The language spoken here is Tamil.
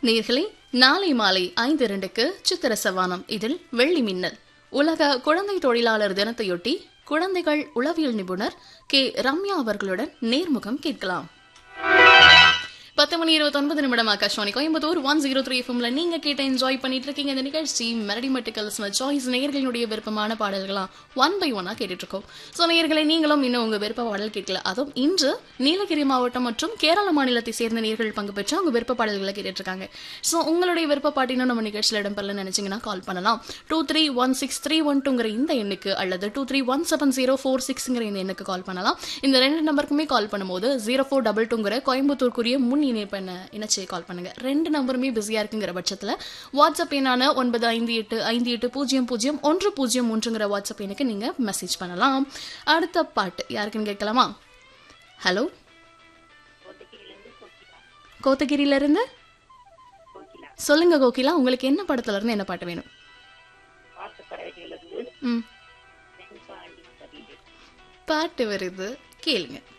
நேர்களே நாளை மாலை ஐந்து இரண்டுக்கு சித்திர சவானம் இதில் வெள்ளி மின்னல் உலக குழந்தை தொழிலாளர் தினத்தையொட்டி குழந்தைகள் உளவியல் நிபுணர் கே ரம்யா அவர்களுடன் நேர்முகம் கேட்கலாம் பத்து மணி இருபத்தொன்பது நிமிடம் Akashvani Coimbatore one zero three எஃப்எம்ல நீங்க கேட்ட என்ஜாய் பண்ணிட்டு இருக்கீங்க இந்த நிகழ்ச்சி மெரடி மெட்டிக்கல்ஸ் சாய்ஸ் நேயர்களுடைய விருப்பமான பாடல்களாம் ஒன் பை ஒன்னா கேட்டுட்டு இருக்கோம் ஸோ நேயர்களை நீங்களும் இன்னும் உங்க விருப்ப பாடல் கேட்கல அதுவும் இன்று நீலகிரி மாவட்டம் மற்றும் கேரள மாநிலத்தை சேர்ந்த நேர்கள் பங்கு பெற்று அவங்க விருப்ப பாடல்களை கேட்டுட்டு இருக்காங்க ஸோ உங்களுடைய விருப்ப பாட்டினும் நம்ம நிகழ்ச்சியில் இடம்பெறல நினைச்சீங்கன்னா கால் பண்ணலாம் two three one six three one டூங்கிற இந்த எண்ணுக்கு அல்லது two three one seven zero four சிக்ஸ்ங்கிற இந்த எண்ணுக்கு கால் பண்ணலாம் இந்த ரெண்டு நம்பருக்குமே கால் பண்ணும்போது ஜீரோ ஃபோர் டபுள் டூங்கிற கோயம்புத்தூருக்குரிய முன் இணைப்பு எண்ணை இணைச்சு கால் பண்ணுங்க ரெண்டு நம்பருமே பிஸியா இருக்குங்கிற பட்சத்தில் வாட்ஸ்அப் எண்ணான ஒன்பது ஐந்து எட்டு ஐந்து எட்டு பூஜ்ஜியம் பூஜ்ஜியம் ஒன்று பூஜ்ஜியம் ஒன்றுங்கிற வாட்ஸ்அப் எண்ணுக்கு நீங்க மெசேஜ் பண்ணலாம் அடுத்த பாட்டு யாருக்குன்னு கேட்கலாமா ஹலோ கோத்தகிரியில இருந்து சொல்லுங்க கோகிலா உங்களுக்கு என்ன படத்துல இருந்து என்ன பாட்டு வேணும் ம் பாட்டு வருது கேளுங்க